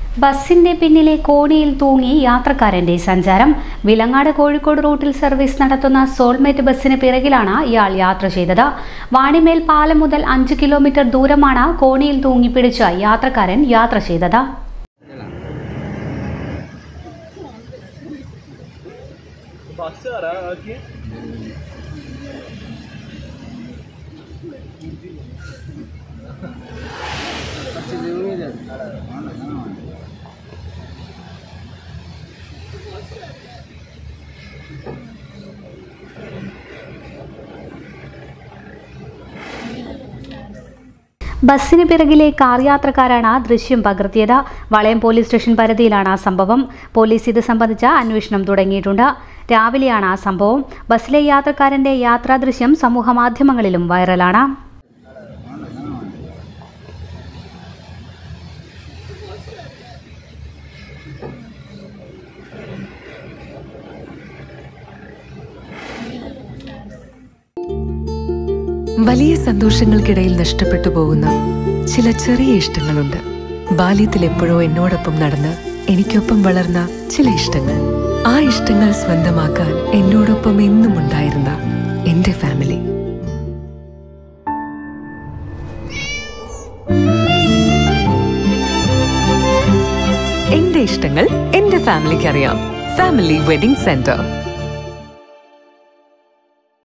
ബസിന്റെ പിന്നിലെ കോണിയിൽ തൂങ്ങി യാത്രക്കാരന്റെ സഞ്ചാരം വിലങ്ങാട് കോഴിക്കോട് റൂട്ടിൽ സർവീസ് നടത്തുന്ന സോൾമേറ്റ് ബസ്സിന് പിറകിലാണ് ഇയാൾ യാത്ര ചെയ്തത് വാണിമേൽ പാലം മുതൽ അഞ്ച് കിലോമീറ്റർ ദൂരമാണ് കോണിയിൽ തൂങ്ങി പിടിച്ച് യാത്രക്കാരൻ യാത്ര ചെയ്തത് ബസ് ആക്കി ബസ്സിന് പിറകിലെ കാർ യാത്രക്കാരാണ് ദൃശ്യം പകർത്തിയത് വളയം പോലീസ് സ്റ്റേഷൻ പരിധിയിലാണ് സംഭവം പോലീസ് ഇത് സംബന്ധിച്ച അന്വേഷണം തുടങ്ങിയിട്ടുണ്ട് രാവിലെയാണ് ആ സംഭവം ബസ്സിലെ യാത്രക്കാരന്റെ യാത്രാ ദൃശ്യം സമൂഹമാധ്യമങ്ങളിലും വൈറലാണ് വലിയ സന്തോഷങ്ങൾക്കിടയിൽ നഷ്ടപ്പെട്ടു പോകുന്ന ചില ചെറിയ ഇഷ്ടങ്ങളുണ്ട് ബാല്യത്തിൽ എപ്പോഴോ എന്നോടൊപ്പം നടന്ന് എനിക്കൊപ്പം വളർന്ന ചില ഇഷ്ടങ്ങൾ ആ ഇഷ്ടങ്ങൾ സ്വന്തമാക്കാൻ എന്നോടൊപ്പം എന്നും ഉണ്ടായിരുന്ന എന്റെ ഫാമിലി എന്റെ ഇഷ്ടങ്ങൾ എന്റെ ഫാമിലിക്ക് അറിയാം ഫാമിലി വെഡിംഗ് സെന്റർ